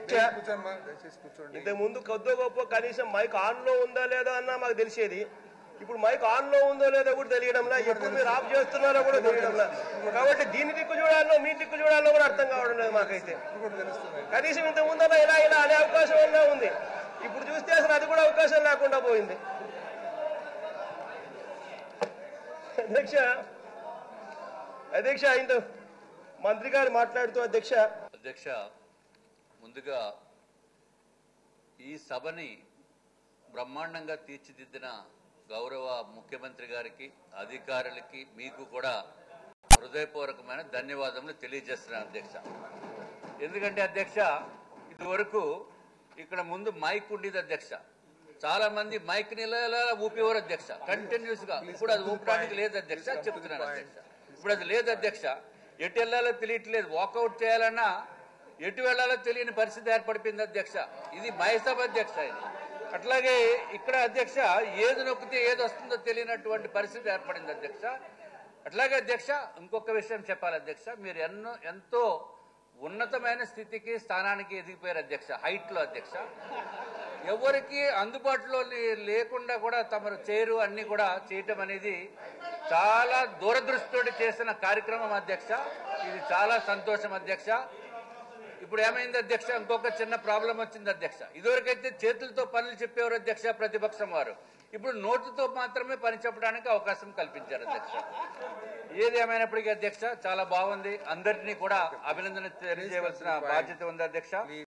కూర్చోమ్మా దయచేసి కూర్చోండి ఇంతకు ముందు కొద్దో గొప్ప కనీసం మైక్ ఆన్ లో ఉందా లేదా అన్నా మాకు తెలిసేది ఇప్పుడు మైక్ ఆన్ లో ఉందో లేదో కూడా తెలియడంలా ఎప్పుడు మీరు ఆఫ్ చేస్తున్నారో కూడా తెలియడంలా కాబట్టి దీని దిక్కు చూడాలో మీ దిక్కు చూడాలో కూడా అర్థం కావడం లేదు మాకైతే ఇప్పుడు కూడా తెలుస్తుంది కనీసం ఇంత ముందన్నా ఇలా ఇలా అనే అవకాశం అన్నా ఉంది ఇప్పుడు చూస్తే అసలు అది కూడా అవకాశం లేకుండా పోయింది అధ్యక్ష అధ్యక్ష ఇంత మంత్రి గారు మాట్లాడుతూ అధ్యక్ష అధ్యక్ష ముందుగా ఈ సభని బ్రహ్మాండంగా తీర్చిదిద్దిన గౌరవ ముఖ్యమంత్రి గారికి అధికారులకి మీకు కూడా హృదయపూర్వకమైన ధన్యవాదములు తెలియజేస్తున్నాను అధ్యక్ష ఎందుకంటే అధ్యక్ష ఇదివరకు ఇక్కడ ముందు మైక్ ఉండేది అధ్యక్ష చాలా మంది మైక్ నిల ఊపేవారు అధ్యక్ష కంటిన్యూస్ గా ఇప్పుడు అది ఊపడానికి లేదు అధ్యక్ష చెప్తున్నాను అధ్యక్ష ఇప్పుడు అది లేదు అధ్యక్ష ఎటు వెళ్ళాలో తెలియట్లేదు వాకౌట్ చేయాలన్నా ఎటు వెళ్ళాలో తెలియని పరిస్థితి ఏర్పడిపోయింది అధ్యక్ష ఇది మహేసభ అధ్యక్ష ఇది అట్లాగే ఇక్కడ అధ్యక్ష ఏది నొక్కితే ఏది వస్తుందో తెలియనటువంటి పరిస్థితి ఏర్పడింది అధ్యక్ష అట్లాగే అధ్యక్ష ఇంకొక విషయం చెప్పాలి అధ్యక్ష మీరు ఎన్నో ఎంతో ఉన్నతమైన స్థితికి స్థానానికి ఎదిగిపోయారు అధ్యక్ష హైట్ లో అధ్యక్ష ఎవరికి అందుబాటులో లే- లేకుండా కూడా తమరు చేరు అన్ని కూడా చేయటం అనేది చాలా దూరదృష్టితోటి చేసిన కార్యక్రమం అధ్యక్ష ఇది చాలా సంతోషం అధ్యక్ష ఇప్పుడు ఏమైంది అధ్యక్ష ఇంకొక చిన్న ప్రాబ్లం వచ్చింది అధ్యక్ష ఇదివరకైతే చేతులతో పనులు చెప్పేవారు అధ్యక్ష ప్రతిపక్షం వారు ఇప్పుడు నోటుతో మాత్రమే పని చెప్పడానికి అవకాశం కల్పించారు అధ్యక్ష ఏది ఏమైనప్పటికీ అధ్యక్ష చాలా బాగుంది అందరినీ కూడా అభినందన తెలియజేయవలసిన బాధ్యత ఉంది అధ్యక్ష